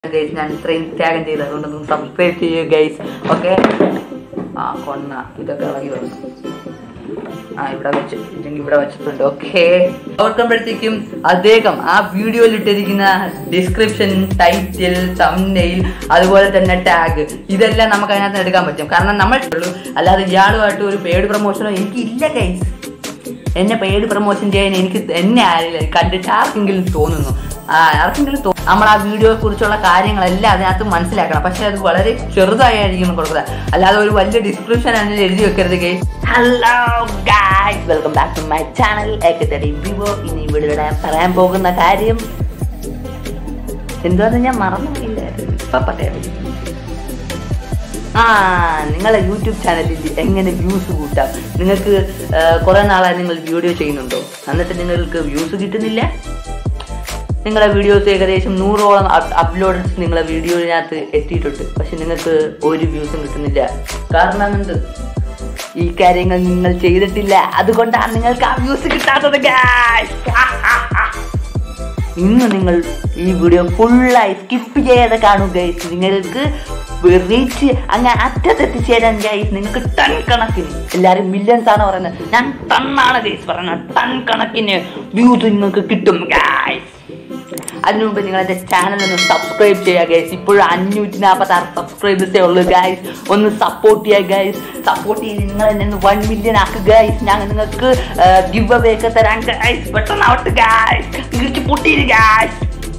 Guys ഞാൻ ഇത്രയും ത്യാഗം ചെയ്ത് അതുകൊണ്ടൊന്ന് സബ്സ്ക്രൈബ് ചെയ്യുക ഗൈസ് ഓക്കെ ആ കൊന്ന ഇതൊക്കെ ഇളകി വന്നു ആ ഇവിടെ വെച്ച് ഇല്ലെങ്കിൽ ഇവിടെ വെച്ചിട്ടുണ്ട് ഓക്കെ ഓർക്കുമ്പോഴത്തേക്കും അദ്ദേഹം ആ വീഡിയോയിൽ ഇട്ടിരിക്കുന്ന ഡിസ്ക്രിപ്ഷൻ ടൈറ്റിൽ തംനെയിൽ അതുപോലെ തന്നെ ടാഗ് ഇതെല്ലാം നമുക്ക് അതിനകത്ത് എടുക്കാൻ പറ്റും കാരണം നമ്മൾ ഉള്ളൂ അല്ലാതെ ഇയാളുമായിട്ട് ഒരു പെയ്ഡ് പ്രൊമോഷനോ എനിക്കില്ല ഗൈസ് എന്നെ പെയ്ഡ് പ്രൊമോഷൻ ചെയ്യാൻ എനിക്ക് എന്നെ ആരില്ല കണ്ടിട്ട് ആർക്കെങ്കിലും തോന്നുന്നു ആ ആർക്കെങ്കിലും തോ നമ്മൾ ആ വീഡിയോയെ കുറിച്ചുള്ള കാര്യങ്ങളെല്ലാം അതിനകത്ത് മനസ്സിലാക്കണം പക്ഷെ അത് വളരെ ചെറുതായിരിക്കണം കൊടുക്കുക അല്ലാതെ ഒരു വലിയ ഡിസ്ക്രിപ്ഷൻ അതിൽ എഴുതി വെക്കരുത് guy hello guys welcome back to my channel ഏക്കത്തടി വിവോ ഇനി ഇവിടെ പറയാൻ പോകുന്ന കാര്യം എന്തുവാന്ന് ഞാൻ മറന്നില്ലായിരുന്നു ഇപ്പൊ പറയാം ആ നിങ്ങളെ യൂട്യൂബ് ചാനലിൽ എങ്ങനെ വ്യൂസ് കൂട്ടാം നിങ്ങൾക്ക് കുറെ നാളായി നിങ്ങൾ വീഡിയോ ചെയ്യുന്നുണ്ടോ എന്നിട്ട് നിങ്ങൾക്ക് വ്യൂസ് കിട്ടുന്നില്ല നിങ്ങളെ വീഡിയോസ് ഏകദേശം നൂറോളം അപ്ലോഡ്സ് നിങ്ങളെ വീഡിയോയിനകത്ത് എത്തിയിട്ടുണ്ട് പക്ഷെ നിങ്ങൾക്ക് ഒരു വ്യൂസും കിട്ടുന്നില്ല കാരണം എന്ത് ഈ കാര്യങ്ങൾ നിങ്ങൾ ചെയ്തിട്ടില്ല അതുകൊണ്ടാണ് നിങ്ങൾക്ക് ആ വ്യൂസ് കിട്ടാത്തത് guys. ഇന്ന് നിങ്ങൾ ഈ വീഡിയോ ഫുള്ളായി സ്കിപ്പ് ചെയ്യാതെ കാണൂ ഗൈസ് നിങ്ങൾക്ക് റീച്ച് അങ്ങ് അറ്റത്തെത്തിച്ചേരാൻ ഗൈസ് നിങ്ങൾക്ക് ടൺ കണക്കിന് എല്ലാവരും മില്യൺസ് ആണ് പറയുന്നത് ഞാൻ ടണ്ണാണ് ഗൈസ് പറയുന്നത് ടൺ കണക്കിന് വ്യൂസ് നിങ്ങൾക്ക് കിട്ടും ഗൈസ് അതിനു മുമ്പ് നിങ്ങൾ എൻ്റെ ചാനൽ ഒന്ന് സബ്സ്ക്രൈബ് ചെയ്യുക ഗൈസ് ഇപ്പോഴും അഞ്ഞൂറ്റി നാൽപ്പത്തി ആറ് സബ്സ്ക്രൈബേഴ്സേ ഉള്ളൂ ഗൈസ് ഒന്ന് സപ്പോർട്ട് ചെയ്യുക ഗൈസ് സപ്പോർട്ട് ചെയ്ത് നിങ്ങൾ എന്നെ ഒന്ന് വൺ മില്യൺ ആക്കുക ഗൈസ് ഞങ്ങൾ നിങ്ങൾക്ക് ഗിവ് അവേ ഒക്കെ തരാൻ ഗൈസ് പെട്ടെന്ന് ആവട്ടെ ഗൈസ് ഇടിച്ച് പൊട്ടിയിര് ഗൈസ്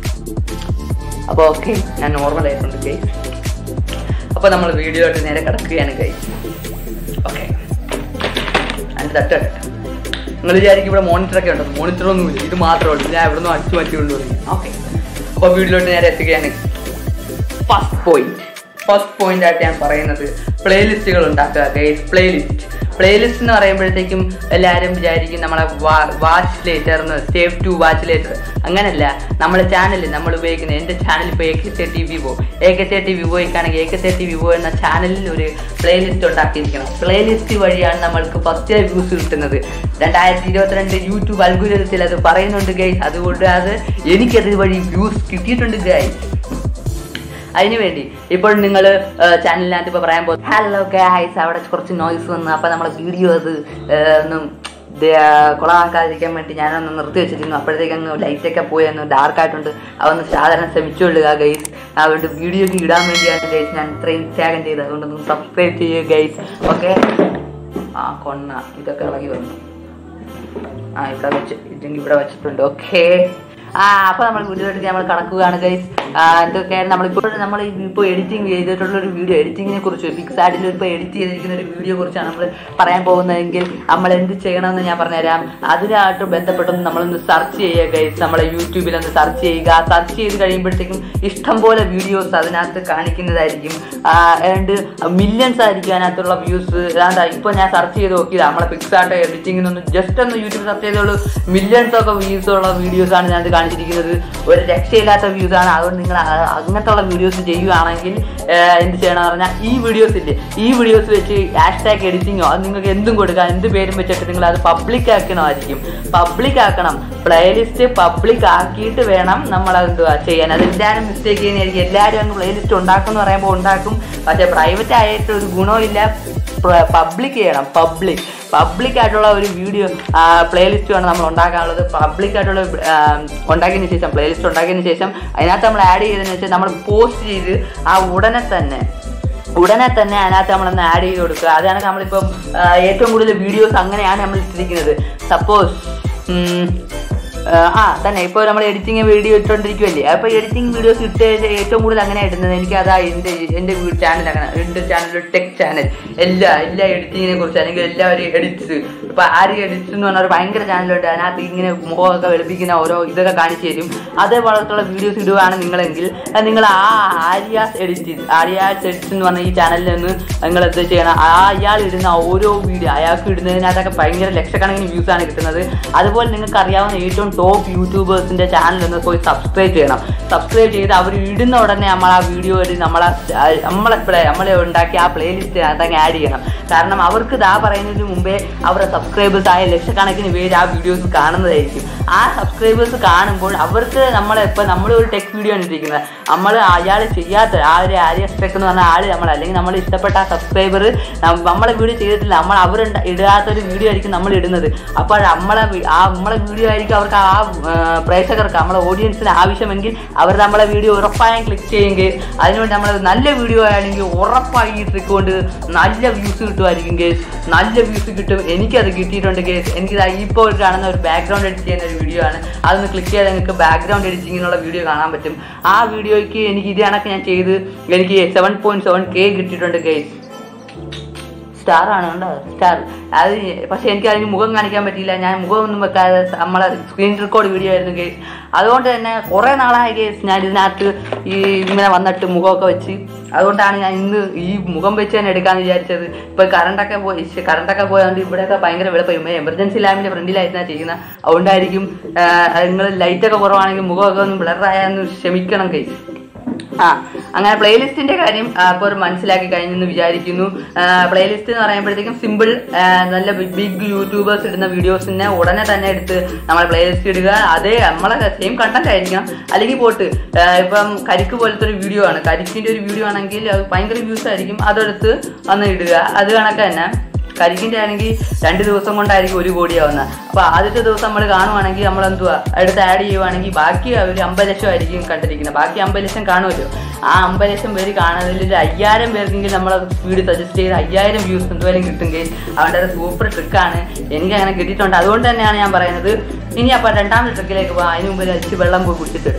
അപ്പോൾ ഓക്കെ ഞാൻ നോർമൽ ആയിട്ടുണ്ട് ഗൈസ് അപ്പോൾ നമ്മൾ വീഡിയോ ആയിട്ട് നേരെ കിടക്കുകയാണ് ഗൈസ് ഓക്കെ അതിൻ്റെ തട്ട് നിങ്ങൾ വിചാരിക്കും ഇവിടെ മോണിറ്റർ ഒക്കെ ഉണ്ടോ മോണിറ്റർ ഒന്നുമില്ല ഇത് മാത്രമേ ഉള്ളൂ ഞാൻ ഇവിടെ നിന്ന് അടിച്ചു മാറ്റി കൊണ്ടുപോയി ഓക്കെ അപ്പോൾ വീഡിയോയിലോട്ട് നേരെ എത്തുകയാണ് ഫസ്റ്റ് പോയിന്റ് ഫസ്റ്റ് പോയിന്റ് ആയിട്ട് ഞാൻ പറയുന്നത് പ്ലേലിസ്റ്റുകൾ ഉണ്ടാക്കുക ഗൈസ് പ്ലേലിസ്റ്റ് പ്ലേലിസ്റ്റ് എന്ന് പറയുമ്പോഴത്തേക്കും എല്ലാവരും വിചാരിക്കും നമ്മളെ വാച്ച് ലേറ്റർ എന്ന് സേവ് ടു വാച്ച് ലേറ്റർ അങ്ങനല്ല നമ്മുടെ ചാനൽ നമ്മൾ ഉപയോഗിക്കുന്ന എൻ്റെ ചാനൽ ഇപ്പോൾ A K C T Vivo A K C T വിവോയ്ക്കാണെങ്കിൽ A K C T Vivo എന്ന ചാനലിൽ ഒരു പ്ലേലിസ്റ്റ് ഉണ്ടാക്കിയിരിക്കണം പ്ലേലിസ്റ്റ് വഴിയാണ് നമ്മൾക്ക് ഫസ്റ്റ് വ്യൂസ് കിട്ടുന്നത് രണ്ടായിരത്തി ഇരുപത്തിരണ്ട് യൂട്യൂബ് അൽഗുരത്തിൽ അത് പറയുന്നുണ്ട് ഗൈസ് അതുകൊണ്ട് അത് എനിക്കത് വഴി വ്യൂസ് കിട്ടിയിട്ടുണ്ട് ഗൈസ് അതിനു വേണ്ടി ഇപ്പോൾ നിങ്ങൾ ചാനലിനകത്ത് ഇപ്പോൾ പറയാൻ പോകും ഹലോ ഗായ്സ് അവിടെ കുറച്ച് നോയ്സ് വന്നു അപ്പോൾ നമ്മുടെ വീഡിയോ അത് ഒന്നും കുളമാക്കാതിരിക്കാൻ വേണ്ടി ഞാനൊന്ന് നിർത്തി വെച്ചിരുന്നു അപ്പോഴത്തേക്ക് അങ്ങ് ലൈറ്റൊക്കെ പോയി ഒന്ന് ഡാർക്ക് ആയിട്ടുണ്ട് അതൊന്ന് സാധാരണ ശ്രമിച്ചുകൊള്ളുക ഗൈസ് അതുകൊണ്ട് വീഡിയോക്ക് ഇടാൻ വേണ്ടിയാണ് ഗൈസ് ഞാൻ ഇത്രയും ത്യാഗം ചെയ്തത് അതുകൊണ്ടൊന്ന് സബ്സ്ക്രൈബ് ചെയ്യുക ഗൈസ് ഓക്കെ ആ കൊന്ന ഇതൊക്കെ ഇളകി വന്നു ആ ഇവിടെ വെച്ച് ഇല്ലെങ്കിൽ ഇവിടെ വെച്ചിട്ടുണ്ട് ഓക്കെ ആ അപ്പോൾ നമ്മൾ വീഡിയോയിലേക്ക് നമ്മൾ കടക്കുകയാണ് ഗൈസ് എന്തൊക്കെയാണ് നമ്മളിപ്പോൾ നമ്മൾ ഇപ്പോൾ എഡിറ്റിംഗ് ചെയ്തിട്ടുള്ള ഒരു വീഡിയോ എഡിറ്റിങ്ങിനെ കുറിച്ച് പിക്സ് ആഡിൽ ഇപ്പോൾ എഡിറ്റ് ചെയ്തിരിക്കുന്ന ഒരു വീഡിയോ കുറിച്ചാണ് നമ്മൾ പറയാൻ പോകുന്നതെങ്കിൽ നമ്മൾ എന്ത് ചെയ്യണമെന്ന് ഞാൻ പറഞ്ഞുതരാം അതിനായിട്ട് ബന്ധപ്പെട്ടൊന്ന് നമ്മളൊന്ന് സെർച്ച് ചെയ്യുക ഗൈസ് നമ്മളെ യൂട്യൂബിൽ ഒന്ന് സെർച്ച് ചെയ്യുക സെർച്ച് ചെയ്ത് കഴിയുമ്പോഴത്തേക്കും ഇഷ്ടംപോലെ വീഡിയോസ് അതിനകത്ത് കാണിക്കുന്നതായിരിക്കും ഏണ്ട് മില്യൺസ് ആയിരിക്കും അതിനകത്തുള്ള വ്യൂസ് അതാ ഇപ്പോൾ ഞാൻ സെർച്ച് ചെയ്ത് നോക്കിയത് നമ്മളെ പിക്സ് ആർട്ട് എഡിറ്റിങ്ങിനൊന്ന് ജസ്റ്റ് ഒന്ന് യൂട്യൂബ് സെർച്ച് ചെയ്തോളൂ മില്യൺസ് ഒക്കെ വ്യൂസ് ഉള്ള വീഡിയോസാണ് ഞാൻ കാണിച്ചിരിക്കുന്നത് ഒരു രക്ഷയില്ലാത്ത വ്യൂസ് ആണ് അതുകൊണ്ട് നിങ്ങൾ അങ്ങനത്തെ ഉള്ള വീഡിയോസ് ചെയ്യുകയാണെങ്കിൽ എന്ത് ചെയ്യണമെന്ന് പറഞ്ഞാൽ ഈ വീഡിയോസ് ഇല്ലേ ഈ വീഡിയോസ് വെച്ച് ഹാഷ് ടാഗ് എഡിറ്റിങ്ങോ അത് നിങ്ങൾക്ക് എന്തും കൊടുക്കാം എന്ത് പേരും വെച്ചിട്ട് നിങ്ങൾ അത് പബ്ലിക് ആക്കണമായിരിക്കും പബ്ലിക് ആക്കണം പ്ലേലിസ്റ്റ് പബ്ലിക് ആക്കിയിട്ട് വേണം നമ്മൾ എന്തുവാ ചെയ്യാൻ അത് എല്ലാവരും മിസ്റ്റേക്ക് ചെയ്യുന്നതായിരിക്കും എല്ലാവരും അങ്ങ് പ്ലേലിസ്റ്റ് ഉണ്ടാക്കും എന്ന് പറയുമ്പോൾ ഉണ്ടാക്കും പക്ഷേ പ്രൈവറ്റ് ആയിട്ട് ഒരു ഗുണമില്ല പബ്ലിക് ചെയ്യണം പബ്ലിക് പബ്ലിക് ആയിട്ടുള്ള ഒരു വീഡിയോ പ്ലേലിസ്റ്റ് വേണം നമ്മൾ ഉണ്ടാക്കാനുള്ളത് പബ്ലിക് ആയിട്ടുള്ള ഉണ്ടാക്കിയതിന് ശേഷം പ്ലേലിസ്റ്റ് ഉണ്ടാക്കിയതിന് ശേഷം അതിനകത്ത് നമ്മൾ ആഡ് ചെയ്തതിന് ശേഷം നമ്മൾ പോസ്റ്റ് ചെയ്ത് ആ ഉടനെ തന്നെ ഉടനെ തന്നെ അതിനകത്ത് നമ്മളൊന്ന് ആഡ് ചെയ്ത് കൊടുക്കുക അതാണ് നമ്മളിപ്പം ഏറ്റവും കൂടുതൽ വീഡിയോസ് അങ്ങനെയാണ് നമ്മൾ ഇട്ടിരിക്കുന്നത് സപ്പോസ് ആ തന്നെ ഇപ്പോൾ നമ്മൾ എഡിറ്റിംഗ് വീഡിയോ ഇട്ടുകൊണ്ടിരിക്കുമല്ലേ അപ്പോൾ എഡിറ്റിംഗ് വീഡിയോസ് ഇട്ട് ഏറ്റവും കൂടുതൽ അങ്ങനെ ഇടുന്നത് എനിക്ക് അതാ എൻ്റെ എൻ്റെ ചാനൽ അങ്ങനെ എൻ്റെ ചാനൽ ടെക് ചാനൽ എല്ലാ എല്ലാ എഡിറ്റിങ്ങിനെ കുറിച്ച് അല്ലെങ്കിൽ എല്ലാവരും എഡിറ്റ്സ് ഇപ്പോൾ ആര് എഡിറ്റ്സ് എന്ന് പറഞ്ഞാൽ ഒരു ഭയങ്കര ചാനലുണ്ട് അതിനകത്ത് ഇങ്ങനെ മുഖമൊക്കെ വെളുപ്പിക്കുന്ന ഓരോ ഇതൊക്കെ കാണിച്ചു തരും അതേപോലത്തുള്ള വീഡിയോസ് ഇടുകയാണ് നിങ്ങളെങ്കിൽ നിങ്ങൾ ആ ആര്യാസ് എഡിറ്റ് ആര്യാസ് എഡിറ്റ്സ് എന്ന് പറഞ്ഞ ഈ ചാനലിൽ നിന്ന് നിങ്ങൾ എന്ത് ചെയ്യണം ആ അയാൾ ഇടുന്ന ഓരോ വീഡിയോ അയാൾക്ക് ഇടുന്നതിനകത്തൊക്കെ ഭയങ്കര ലക്ഷക്കണക്കിന് വ്യൂസ് ആണ് കിട്ടുന്നത് അതുപോലെ നിങ്ങൾക്ക് അറിയാവുന്ന ഏറ്റവും ടോപ്പ് യൂട്യൂബേഴ്സിൻ്റെ ചാനൽ ഒന്ന് പോയി സബ്സ്ക്രൈബ് ചെയ്യണം സബ്സ്ക്രൈബ് ചെയ്ത് അവർ ഇടുന്ന ഉടനെ നമ്മൾ ആ വീഡിയോ നമ്മളെ നമ്മളെ നമ്മളെ ഉണ്ടാക്കി ആ പ്ലേലിസ്റ്റ് അതങ്ങ് ആഡ് ചെയ്യണം കാരണം അവർക്ക് ഇതാ പറയുന്നതിന് മുമ്പേ അവരുടെ സബ്സ്ക്രൈബേഴ്സ് ആയ ലക്ഷക്കണക്കിന് പേര് ആ വീഡിയോസ് കാണുന്നതായിരിക്കും ആ സബ്സ്ക്രൈബേഴ്സ് കാണുമ്പോൾ അവർക്ക് നമ്മളെ ഇപ്പം നമ്മൾ ഒരു ടെക് വീഡിയോ ആണ് ഇട്ടിരിക്കുന്നത് നമ്മൾ അയാൾ ചെയ്യാത്ത ആ ഒരു ആര്യസ് ടെക് എന്ന് പറഞ്ഞ ആൾ നമ്മൾ അല്ലെങ്കിൽ നമ്മൾ ഇഷ്ടപ്പെട്ട ആ സബ്സ്ക്രൈബർ നമ്മളെ വീഡിയോ ചെയ്തിട്ടില്ല നമ്മൾ അവർ ഇടാത്തൊരു വീഡിയോ ആയിരിക്കും നമ്മൾ ഇടുന്നത് അപ്പോൾ നമ്മളെ വി- ആ നമ്മളെ വീഡിയോ ആയിരിക്കും അവർക്ക് ആ ആ, പ്രേക്ഷകർക്ക് നമ്മളെ ഓഡിയൻസിന് ആവശ്യമെങ്കിൽ അവർ നമ്മളെ വീഡിയോ ഉറപ്പായും ക്ലിക്ക് ചെയ്യുമെങ്കിൽ അതിനുവേണ്ടി നമ്മൾ നല്ല വീഡിയോ ആണെങ്കിൽ ഉറപ്പായി ഈ ട്രിക്ക് കൊണ്ട് നല്ല വ്യൂസ് കിട്ടുമായിരിക്കും കേസ് നല്ല വ്യൂസ് കിട്ടും എനിക്കത് കിട്ടിയിട്ടുണ്ട് കേസ് എനിക്കിത് ഇപ്പോൾ കാണുന്ന ഒരു ബാക്ക്ഗ്രൗണ്ട് എഡിറ്റ് ചെയ്യുന്ന ഒരു വീഡിയോ ആണ് അതൊന്ന് ക്ലിക്ക് ചെയ്താൽ നിങ്ങൾക്ക് ബാക്ക്ഗ്രൗണ്ട് എഡിറ്റിങ്ങിനുള്ള വീഡിയോ കാണാൻ പറ്റും ആ വീഡിയോയ്ക്ക് എനിക്ക് ഇത് കണക്ക് ഞാൻ ചെയ്ത് എനിക്ക് സെവൻ പോയിന്റ് സെവൻ കെ കിട്ടിയിട്ടുണ്ട് കേസ് സ്റ്റാർ ആണ് കണ്ടോ സ്റ്റാർ അത് പക്ഷെ എനിക്ക് അതിന് മുഖം കാണിക്കാൻ പറ്റിയില്ല ഞാൻ മുഖമൊന്നും വെക്കാതെ നമ്മളെ സ്ക്രീൻ റെക്കോർഡ് വീഡിയോ ആയിരുന്നു കേസ് അതുകൊണ്ട് തന്നെ കുറേ നാളായ കേസ് ഞാൻ ഇതിനകത്ത് ഈ ഇങ്ങനെ വന്നിട്ട് മുഖമൊക്കെ വെച്ച് അതുകൊണ്ടാണ് ഞാൻ ഇന്ന് ഈ മുഖം വെച്ച് തന്നെ എടുക്കാന്ന് വിചാരിച്ചത് ഇപ്പൊ കറണ്ടൊക്കെ പോയി ശ്ശെ, കറണ്ടൊക്കെ പോയതുകൊണ്ട് ഇവിടെയൊക്കെ ഭയങ്കര വെളുപ്പം എമർജൻസി ലാബിന്റെ ഫ്രണ്ടിലായിരുന്നു ചെയ്യുന്നത് അതുകൊണ്ടായിരിക്കും നിങ്ങൾ ലൈറ്റൊക്കെ കുറവാണെങ്കിൽ മുഖമൊക്കെ ഒന്ന് ബ്ലറായെന്ന് ക്ഷമിക്കണം കേസ് ആ അങ്ങനെ പ്ലേലിസ്റ്റിന്റെ കാര്യം ആ, ഇപ്പോൾ ഒരു മനസ്സിലാക്കി കഴിഞ്ഞെന്ന് വിചാരിക്കുന്നു പ്ലേലിസ്റ്റ് എന്ന് പറയുമ്പോഴത്തേക്കും സിമ്പിൾ നല്ല ബിഗ് യൂട്യൂബേഴ്സ് ഇടുന്ന വീഡിയോസിനെ ഉടനെ തന്നെ എടുത്ത് നമ്മൾ പ്ലേലിസ്റ്റ് ഇടുക അതേ നമ്മളെ സെയിം കണ്ടന്റ് ആയിരിക്കണം അല്ലെങ്കിൽ പോട്ട് ആ, ഇപ്പം കരിക്ക് പോലത്തെ ഒരു വീഡിയോ ആണ് കരിക്കിന്റെ ഒരു വീഡിയോ ആണെങ്കിൽ അത് ഭയങ്കര വ്യൂസ് ആയിരിക്കും അതെടുത്ത് വന്ന് ഇടുക അത് കണക്ക് തന്നെ കരിക്കിന്റെ ആണെങ്കിൽ രണ്ട് ദിവസം കൊണ്ടായിരിക്കും ഒരു കോടിയാവുന്നത് അപ്പൊ ആദ്യത്തെ ദിവസം നമ്മൾ കാണുവാണെങ്കിൽ നമ്മൾ എന്തുവാ അടുത്ത് ആഡ് ചെയ്യുവാണെങ്കിൽ ബാക്കി ഒരു അമ്പത് ലക്ഷം ആയിരിക്കും കണ്ടിരിക്കുന്നത് ബാക്കി അമ്പത് ലക്ഷം കാണുമല്ലോ ആ അമ്പത് ലക്ഷം പേര് കാണുന്നതിൽ ഒരു അയ്യായിരം പേർക്കെങ്കിലും നമ്മളെ വീഡിയോ സജസ്റ്റ് ചെയ്ത് അയ്യായിരം വ്യൂസ് എന്തുവരെയും കിട്ടുമെങ്കിൽ അതുകൊണ്ട് അത് സൂപ്പർ ട്രിക്കാണ് എനിക്ക് അങ്ങനെ കിട്ടിയിട്ടുണ്ട് അതുകൊണ്ട് തന്നെയാണ് ഞാൻ പറയുന്നത് ഇനി അപ്പോൾ രണ്ടാമത്തെ ട്രിക്കിലേക്ക് പോകാം അതിന് മുമ്പ് അടിച്ച് വെള്ളം പോയി കുടിച്ചിട്ട്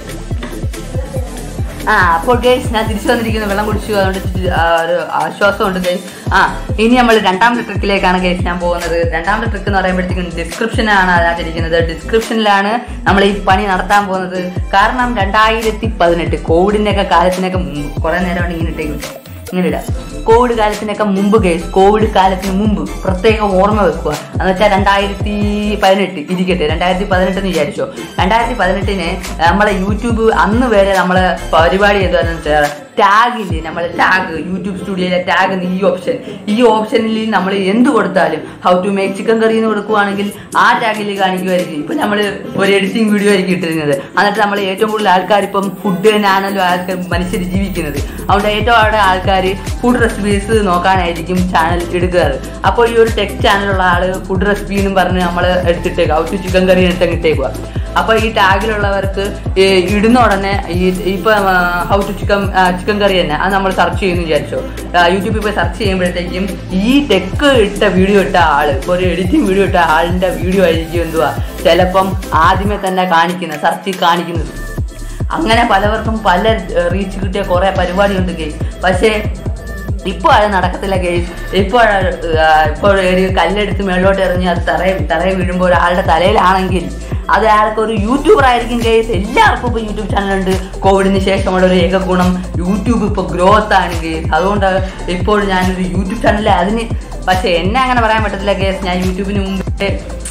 ആ അപ്പോൾ ഗൈസ് ഞാൻ തിരിച്ചു വന്നിരിക്കുന്നു വെള്ളം കുടിച്ചു അതുകൊണ്ട് ഇച്ചിരി, ആ, ഒരു ആശ്വാസമുണ്ട് ഗൈസ് ആ ഇനി നമ്മൾ രണ്ടാമത്തെ ട്രിക്കിലേക്കാണ് ഗൈസ് ഞാൻ പോകുന്നത് രണ്ടാമത്തെ ട്രിക്ക് എന്ന് പറയുമ്പോഴത്തേക്കും ഡിസ്ക്രിപ്ഷനാണ് അതിനകത്തിരിക്കുന്നത് ഡിസ്ക്രിപ്ഷനിലാണ് നമ്മൾ ഈ പണി നടത്താൻ പോകുന്നത് കാരണം രണ്ടായിരത്തി പതിനെട്ട് കോവിഡിൻ്റെ ഒക്കെ കാലത്തിനൊക്കെ മുമ്പ് കുറേ നേരമാണ് ഇങ്ങനെ ഇട്ടേക്കും ഇങ്ങനെ ഇടാം കോവിഡ് കാലത്തിനൊക്കെ മുമ്പ് കേസ് കോവിഡ് കാലത്തിന് മുമ്പ് പ്രത്യേകം ഓർമ്മ വെക്കുക എന്ന് വെച്ചാൽ രണ്ടായിരത്തി പതിനെട്ട് ഇരിക്കട്ടെ രണ്ടായിരത്തി പതിനെട്ട് എന്ന് വിചാരിച്ചോ രണ്ടായിരത്തി പതിനെട്ടിന് നമ്മളെ യൂട്യൂബ് അന്ന് വരെ നമ്മളെ പരിപാടി എന്താണെന്ന് വെച്ചാൽ ടാഗില്ലേ നമ്മളെ ടാഗ് യൂട്യൂബ് സ്റ്റുഡിയോയിലെ ടാഗ് ഈ ഓപ്ഷൻ ഈ ഓപ്ഷനിൽ നമ്മൾ എന്ത് കൊടുത്താലും how to make chicken curry എന്ന് കൊടുക്കുവാണെങ്കിൽ ആ ടാഗിൽ കാണിക്കുമായിരിക്കും ഇപ്പം നമ്മൾ ഒരു എഡിറ്റിംഗ് വീഡിയോ ആയിരിക്കും ഇട്ടിരുന്നത് എന്നിട്ട് നമ്മൾ ഏറ്റവും കൂടുതൽ ആൾക്കാർ ഇപ്പം ഫുഡ് തന്നെയാണല്ലോ ആൾക്കാർ മനുഷ്യർ ജീവിക്കുന്നത് അതുകൊണ്ട് ഏറ്റവും അവിടെ ആൾക്കാർ ഫുഡ് റെസിപ്പീസ് നോക്കാനായിരിക്കും ചാനൽ എടുക്കാറ് അപ്പോൾ ഈ ഒരു ടെക് ചാനലുള്ള ആൾ ഫുഡ് റെസിപ്പി എന്നും പറഞ്ഞ് നമ്മൾ എടുത്തിട്ടേക്കുക ഹൗ ടു ചിക്കൻ കറി എടുത്തങ്ങ് ഇട്ടേക്കുക അപ്പോൾ ഈ ടാഗിലുള്ളവർക്ക് ഈ ഇടുന്ന ഉടനെ ഈ ഇപ്പം how to chicken chicken curry തന്നെ അത് നമ്മൾ സെർച്ച് ചെയ്യുന്നു വിചാരിച്ചോ ആ, യൂട്യൂബിൽ പോയി സെർച്ച് ചെയ്യുമ്പോഴത്തേക്കും ഈ ടെക്ക് ഇട്ട വീഡിയോ ഇട്ട ആള് ഇപ്പോൾ ഒരു എഡിറ്റിംഗ് വീഡിയോ ഇട്ട ആളിന്റെ വീഡിയോ ആയിരിക്കും എന്തുവാ ചിലപ്പം ആദ്യമേ തന്നെ കാണിക്കുന്നത് സെർച്ചിൽ കാണിക്കുന്നത് അങ്ങനെ പലവർക്കും പല റീച്ച് കിട്ടിയ കുറേ പരിപാടിയുണ്ട് ഗെയിം പക്ഷേ ഇപ്പോൾ അത് നടക്കത്തില്ല ഗെയിം ഇപ്പോൾ ഇപ്പോൾ ഒരു കല്ലെടുത്ത് മേളോട്ട് എറിഞ്ഞ് അത് തറയെ തറയെ വീഴുമ്പോൾ ഒരാളുടെ തലയിലാണെങ്കിൽ അത് അയാൾക്ക് ഒരു യൂട്യൂബർ ആയിരിക്കും കേസ് എല്ലാവർക്കും ഇപ്പോൾ യൂട്യൂബ് ചാനലുണ്ട് കോവിഡിന് ശേഷമുള്ള ഒരു ഏക ഗുണം യൂട്യൂബ് ഇപ്പോൾ ഗ്രോത്ത് ആണ് കേസ് അതുകൊണ്ട് ഇപ്പോൾ ഞാനൊരു യൂട്യൂബ് ചാനലിൽ അതിന് പക്ഷേ എന്നെ അങ്ങനെ പറയാൻ പറ്റത്തില്ല കേസ് ഞാൻ യൂട്യൂബിന് മുമ്പേ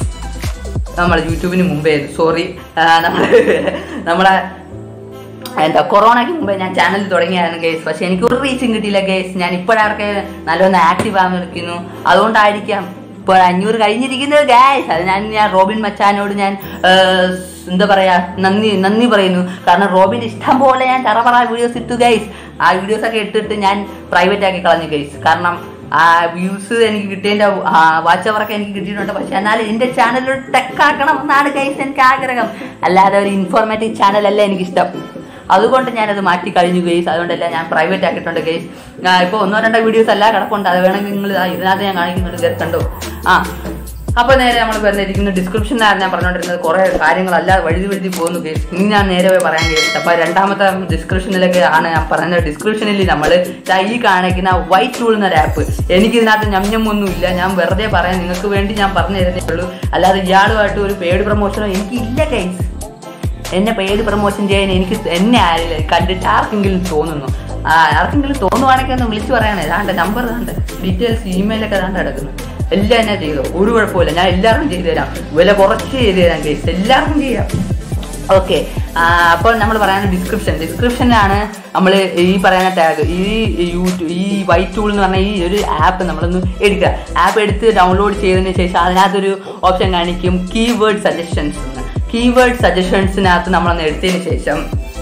നമ്മൾ യൂട്യൂബിന് മുമ്പേ സോറി നമ്മൾ നമ്മളെ എന്താ കൊറോണയ്ക്ക് മുമ്പേ ഞാൻ ചാനൽ തുടങ്ങിയായിരുന്നു കേസ് പക്ഷെ എനിക്ക് ഒരു റീച്ചും കിട്ടിയില്ല കേസ് ഞാൻ ഇപ്പോഴാർക്ക് നല്ലൊന്ന് ആക്റ്റീവ് ആകാൻ നിൽക്കുന്നു അതുകൊണ്ടായിരിക്കാം ഇപ്പോൾ അഞ്ഞൂറ് കഴിഞ്ഞിരിക്കുന്നത് ഗായ്സ് അത് ഞാൻ ഞാൻ റോബിൻ മച്ചാനോട് ഞാൻ ഏർ, എന്താ പറയാ നന്ദി നന്ദി പറയുന്നു കാരണം റോബിൻ ഇഷ്ടം പോലെ ഞാൻ ചറപറ വീഡിയോസ് ഇട്ടു ഗൈസ് ആ വീഡിയോസ് ഒക്കെ ഇട്ടിട്ട് ഞാൻ പ്രൈവറ്റ് ആക്കി കളഞ്ഞു ഗൈസ് കാരണം ആ വ്യൂസ് എനിക്ക് കിട്ടിയതിന്റെ വാച്ച് അവറൊക്കെ എനിക്ക് കിട്ടിയിട്ടുണ്ട് പക്ഷെ എന്നാലും എന്റെ ചാനൽ ഒരു ടെക്കാക്കണം എന്നാണ് ഗൈസ് എനിക്ക് ആഗ്രഹം അല്ലാതെ ഒരു ഇൻഫോർമേറ്റീവ് ചാനലല്ല എനിക്കിഷ്ടം അതുകൊണ്ട് ഞാനത് മാറ്റി കഴിഞ്ഞു ഗെയ്സ് അതുകൊണ്ടല്ല ഞാൻ പ്രൈവറ്റ് ആക്കിയിട്ടുണ്ട് ഗെയ്സ് ഇപ്പോൾ ഒന്നോ രണ്ടോ വീഡിയോസ് അല്ല കിടപ്പുണ്ട് അത് വേണമെങ്കിൽ നിങ്ങൾ ഇതിനകത്ത് ഞാൻ കാണിക്കുന്നുണ്ട് കയറി കണ്ടോ ആ അപ്പോൾ നേരെ നമ്മൾ വരുന്നിരിക്കുന്ന ഡിസ്ക്രിപ്ഷനിലാണ് ഞാൻ പറഞ്ഞുകൊണ്ടിരുന്നത് കുറേ കാര്യങ്ങളല്ലാതെ വഴുതി വഴുതി പോകുന്നു ഗെയ്സ് ഇനി ഞാൻ നേരെ പോയി പറയാൻ ഗെയ്സ് അപ്പോൾ രണ്ടാമത്തെ ഡിസ്ക്രിപ്ഷനിലൊക്കെ ആണ് ഞാൻ പറയുന്നത് ഡിസ്ക്രിപ്ഷനിൽ നമ്മൾ ഈ കാണിക്കുന്ന വൈറ്റ് ടൂൾ എന്നൊരു ആപ്പ് എനിക്ക് ഇതിനകത്ത് ഞമ്ഞമൊന്നും ഇല്ല ഞാൻ വെറുതെ പറയാൻ നിങ്ങൾക്ക് വേണ്ടി ഞാൻ പറഞ്ഞു തരുന്നേ ഉള്ളൂ അല്ലാതെ ഇയാളുമായിട്ട് ഒരു പേഡ് പ്രൊമോഷനോ എനിക്ക് ഇല്ല ഗൈസ് എന്നെ പേര് പ്രൊമോഷൻ ചെയ്യാൻ എനിക്ക് എന്നെ ആരില്ല കണ്ടിട്ട് ആർക്കെങ്കിലും തോന്നുന്നു ആ ആർക്കെങ്കിലും തോന്നുവാണെങ്കിൽ ഒന്ന് വിളിച്ചു പറയണേ ദാണ്ട് നമ്പർ ദാണ്ട് ഡീറ്റെയിൽസ് ഇമെയിലൊക്കെ ദാണ്ട് കിടക്കുന്നു എല്ലാം എന്നെ ചെയ്തോ ഒരു കുഴപ്പമില്ല ഞാൻ എല്ലാവർക്കും ചെയ്തു തരാം വില കുറച്ച് ചെയ്തു തരാം കേസ് എല്ലാവർക്കും ചെയ്യാം ഓക്കെ അപ്പോൾ നമ്മൾ പറയുന്ന ഡിസ്ക്രിപ്ഷൻ ഡിസ്ക്രിപ്ഷനിലാണ് നമ്മൾ ഈ പറയുന്ന ടാഗ് ഈ യൂട്യൂബ് ഈ വൈറ്റ് ടൂൾ എന്ന് പറഞ്ഞ ഈ ഒരു ആപ്പ് നമ്മളൊന്ന് എടുക്കുക ആപ്പ് എടുത്ത് ഡൗൺലോഡ് ചെയ്തതിന് ശേഷം അതിനകത്തൊരു ഓപ്ഷൻ കാണിക്കും കീവേഡ് സജഷൻസ് കീവേഡ് സജഷൻസിനകത്ത് നമ്മളൊന്ന് എടുത്തതിന് ശേഷം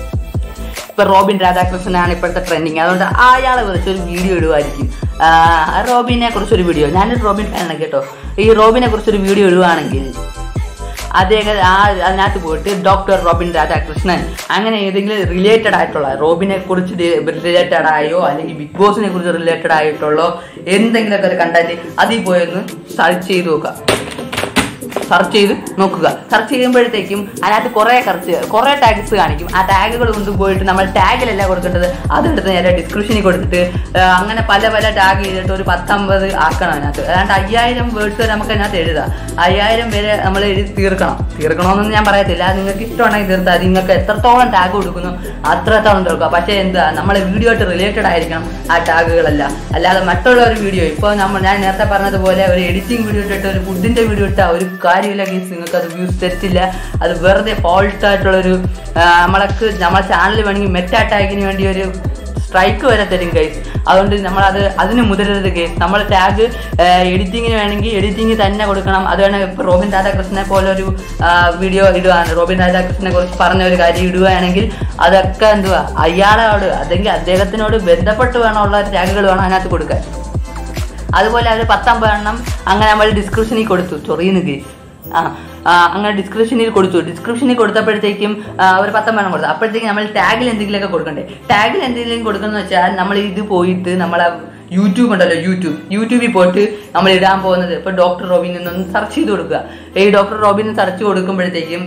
ഇപ്പൊ റോബിൻ രാധാകൃഷ്ണനാണ് ഇപ്പോഴത്തെ ട്രെൻഡിങ് അതുകൊണ്ട് അയാളെ കുറിച്ച് ഒരു വീഡിയോ ഇടുമായിരിക്കും ആ, റോബിനെ കുറിച്ചൊരു വീഡിയോ ഞാനൊരു റോബിൻ ഫാനാണ് കേട്ടോ ഈ റോബിനെ കുറിച്ചൊരു വീഡിയോ ഇടുവാണെങ്കിൽ അദ്ദേഹം ആ അതിനകത്ത് പോയിട്ട് ഡോക്ടർ റോബിൻ രാധാകൃഷ്ണൻ അങ്ങനെ ഏതെങ്കിലും റിലേറ്റഡ് ആയിട്ടുള്ള റോബിനെ കുറിച്ച് റിലേറ്റഡ് ആയോ അല്ലെങ്കിൽ ബിഗ് ബോസിനെ കുറിച്ച് റിലേറ്റഡ് ആയിട്ടുള്ളോ എന്തെങ്കിലുമൊക്കെ ഒരു കണ്ടന്റ് അതിൽ പോയൊന്ന് സെർച്ച് ചെയ്ത് നോക്കുക സെർച്ച് ചെയ്ത് നോക്കുക സെർച്ച് ചെയ്യുമ്പോഴത്തേക്കും അതിനകത്ത് കുറേ കുറച്ച് കുറേ ടാഗ്സ് കാണിക്കും ആ ടാഗുകൾ കൊണ്ട് പോയിട്ട് നമ്മൾ ടാഗിലല്ല കൊടുക്കേണ്ടത് അതെടുത്ത് നേരെ ഡിസ്ക്രിപ്ഷനിൽ കൊടുത്തിട്ട് ആ, അങ്ങനെ പല പല ടാഗ് ചെയ്തിട്ട് ഒരു പത്തൊമ്പത് ആക്കണം അതിനകത്ത് അതാണ്ട് അയ്യായിരം വേർഡ്സ് വരെ നമുക്ക് അതിനകത്ത് എഴുതാം അയ്യായിരം പേരെ നമ്മൾ എഴുതി തീർക്കണം തീർക്കണമെന്നൊന്നും ഞാൻ പറയത്തില്ല അത് നിങ്ങൾക്ക് ഇഷ്ടമുണ്ടെങ്കിൽ തീർത്താൽ അത് നിങ്ങൾക്ക് എത്രത്തോളം ടാഗ് കൊടുക്കുന്നു അത്രത്തോളം തീർക്കുക പക്ഷേ എന്താ നമ്മളെ വീഡിയോ ആയിട്ട് റിലേറ്റഡ് ആയിരിക്കണം ആ ടാഗുകളെല്ലാം അല്ലാതെ മറ്റുള്ള ഒരു വീഡിയോ ഇപ്പോൾ നമ്മൾ ഞാൻ നേരത്തെ പറഞ്ഞതുപോലെ ഒരു എഡിറ്റിംഗ് വീഡിയോ ഇട്ടിട്ട് ഒരു ഫുഡിന്റെ വീഡിയോ ഇട്ടാൽ ഒരു കാര്യമില്ല കേസ് നിങ്ങൾക്ക് അത് വ്യൂസ് തരത്തില്ല അത് വെറുതെ ഫോൾട്ട് ആയിട്ടുള്ളൊരു ആ, നമ്മളക്ക് നമ്മളെ ചാനൽ വേണമെങ്കിൽ മെറ്റ അറ്റാക്കിന് വേണ്ടി ഒരു സ്ട്രൈക്ക് വരെ തരും ഗൈസ് അതുകൊണ്ട് നമ്മളത് അതിന് മുതിരരുത് ഗൈസ് നമ്മൾ ടാഗ് എഡിറ്റിങ്ങിന് വേണമെങ്കിൽ എഡിറ്റിംഗ് തന്നെ കൊടുക്കണം അത് വേണമെങ്കിൽ ഇപ്പോൾ റോബിൻ രാധാകൃഷ്ണനെ പോലെ ഒരു വീഡിയോ ഇടുകയാണ് റോബിൻ രാധാകൃഷ്ണനെ കുറിച്ച് പറഞ്ഞ ഒരു കാര്യം ഇടുകയാണെങ്കിൽ അതൊക്കെ എന്തുവാ അയാളോട് അല്ലെങ്കിൽ അദ്ദേഹത്തിനോട് ബന്ധപ്പെട്ട് വേണമുള്ള ടാഗുകൾ വേണം അതിനകത്ത് കൊടുക്കാൻ അതുപോലെ അവർ പത്തൊമ്പത് എണ്ണം അങ്ങനെ നമ്മൾ ഡിസ്ക്രിപ്ഷനിൽ കൊടുത്തു ചൊറിയുന്നു കേസ് ആ ആ, അങ്ങനെ ഡിസ്ക്രിപ്ഷനിൽ കൊടുത്തു ഡിസ്ക്രിപ്ഷനിൽ കൊടുത്തപ്പോഴത്തേക്കും ആ, ഒരു പത്തൊമ്പത് എണ്ണം കൊടുത്തു അപ്പോഴത്തേക്കും നമ്മൾ ടാഗിൽ എന്തെങ്കിലുമൊക്കെ കൊടുക്കണ്ടേ ടാഗിൽ എന്തെങ്കിലും കൊടുക്കണം വെച്ചാൽ നമ്മൾ ഇത് പോയിട്ട് നമ്മളെ യൂട്യൂബ് ഉണ്ടല്ലോ യൂട്യൂബ് യൂട്യൂബിൽ പോയിട്ട് നമ്മൾ ഇടാൻ പോകുന്നത് ഇപ്പോൾ ഡോക്ടർ റോബിൻ എന്നൊന്ന് സെർച്ച് ചെയ്ത് കൊടുക്കുക ഈ ഡോക്ടർ റോബിൻ സെർച്ച് കൊടുക്കുമ്പോഴത്തേക്കും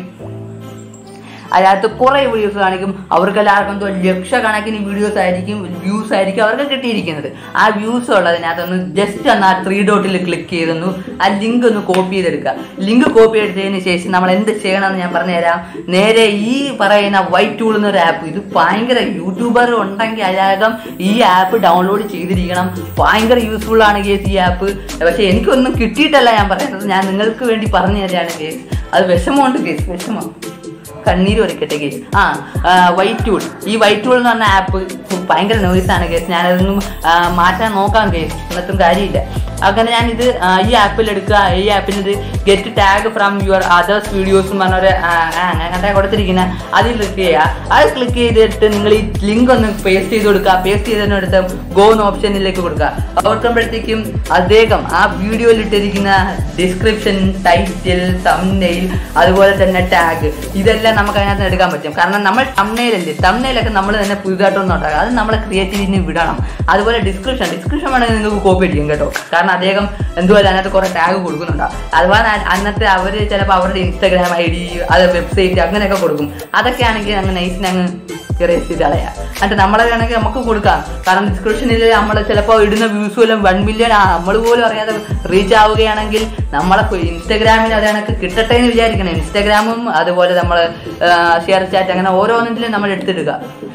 അതിനകത്ത് കുറേ വീഡിയോസ് കാണിക്കും അവർക്ക് എല്ലാവർക്കും എന്തോ ലക്ഷക്കണക്കിന് വീഡിയോസ് ആയിരിക്കും വ്യൂസ് ആയിരിക്കും അവർക്ക് കിട്ടിയിരിക്കുന്നത് ആ വ്യൂസ് ഉള്ളതിനകത്തൊന്ന് ജസ്റ്റ് ഒന്ന് ആ ത്രീ ഡോട്ടിൽ ക്ലിക്ക് ചെയ്തൊന്ന് ആ ലിങ്ക് ഒന്ന് കോപ്പി ചെയ്തെടുക്കുക ലിങ്ക് കോപ്പി എടുത്തതിന് ശേഷം നമ്മൾ എന്ത് ചെയ്യണമെന്ന് ഞാൻ പറഞ്ഞുതരാം നേരെ ഈ പറയുന്ന വൈറ്റ് ടൂൾ എന്നൊരു ആപ്പ് ഇത് ഭയങ്കര യൂട്യൂബർ ഉണ്ടെങ്കിൽ അയാൾക്കും ഈ ആപ്പ് ഡൗൺലോഡ് ചെയ്തിരിക്കണം ഭയങ്കര യൂസ്ഫുൾ ആണ് കേസ് ഈ ആപ്പ് പക്ഷെ എനിക്കൊന്നും കിട്ടിയിട്ടല്ല ഞാൻ പറയുന്നത് ഞാൻ നിങ്ങൾക്ക് വേണ്ടി പറഞ്ഞു തരാണ് കേസ് അത് വിഷമമുണ്ട് കേസ് വിഷമം കണ്ണീര് ഒരിക്കട്ടെ കേസ് ആ വൈറ്റ് ടൂൾ ഈ വൈറ്റ് ടൂൾ എന്ന് പറഞ്ഞ ആപ്പ് ഭയങ്കര നോയ്സ് ആണ് കേസ് ഞാനതൊന്നും ആ, മാറ്റാൻ നോക്കാം കേസ് എന്നിട്ടും കാര്യമില്ല അങ്ങനെ ഞാനിത് ആ, ഈ ആപ്പിൽ എടുക്കുക ഈ ആപ്പിൽ ഇത് get tag from your others videos എന്ന് പറഞ്ഞ ഒരു അങ്ങനെ കൊടുത്തിരിക്കുന്ന അതിൽ ക്ലിക്ക് ചെയ്യുക അത് ക്ലിക്ക് ചെയ്തിട്ട് നിങ്ങൾ ഈ ലിങ്ക് ഒന്ന് പേസ്റ്റ് ചെയ്ത് കൊടുക്കുക പേസ്റ്റ് ചെയ്തതിനടുത്ത് ഗോ എന്ന ഓപ്ഷനിലേക്ക് കൊടുക്കുക ഓർക്കുമ്പോഴത്തേക്കും അദ്ദേഹം ആ വീഡിയോയിൽ ഇട്ടിരിക്കുന്ന ഡിസ്ക്രിപ്ഷൻ ടൈറ്റിൽ തംനെയിൽ അതുപോലെ തന്നെ ടാഗ് ഇതെല്ലാം നമുക്ക് അതിനകത്ത് എടുക്കാൻ പറ്റും കാരണം നമ്മൾ തംനെയിലല്ലേ തംനെയിലൊക്കെ നമ്മൾ തന്നെ പുതുതായിട്ടൊന്നും ഉണ്ടാക്കുക അത് നമ്മളെ ക്രിയേറ്റിവിറ്റിന് വിടണം അതുപോലെ ഡിസ്ക്രിപ്ഷൻ ഡിസ്ക്രിപ്ഷൻ വേണമെങ്കിൽ നിങ്ങൾക്ക് കോപ്പി അടിക്കും കേട്ടോ കാരണം അദ്ദേഹം എന്തുപോലെ അതിനകത്ത് കുറെ ടാഗ് കൊടുക്കുന്നുണ്ടാവും അതുപോലെ അ- അന്നത്തെ അവർ ചിലപ്പോൾ അവരുടെ ഇൻസ്റ്റാഗ്രാം ഐ ഡി അത് വെബ്സൈറ്റ് അങ്ങനെയൊക്കെ കൊടുക്കും അതൊക്കെ ആണെങ്കിൽ അങ്ങ് നൈസിന് അങ്ങ് ഇറേസ് ചെയ്ത് കളയാം എന്നിട്ട് നമ്മളെ വേണമെങ്കിൽ നമുക്ക് കൊടുക്കാം കാരണം ഡിസ്ക്രിപ്ഷനിൽ നമ്മൾ ചിലപ്പോൾ ഇടുന്ന വ്യൂസ് പോലും വൺ മില്യൺ നമ്മൾ പോലും അറിയാതെ റീച്ച് ആവുകയാണെങ്കിൽ നമ്മളെ ഇൻസ്റ്റാഗ്രാമിൽ അത് കണക്ക് കിട്ടട്ടെ എന്ന് വിചാരിക്കണം ഇൻസ്റ്റാഗ്രാമും അതുപോലെ നമ്മൾ ഷെയർ ചാറ്റ് അങ്ങനെ ഓരോന്നിലും നമ്മൾ എടുത്തിടുക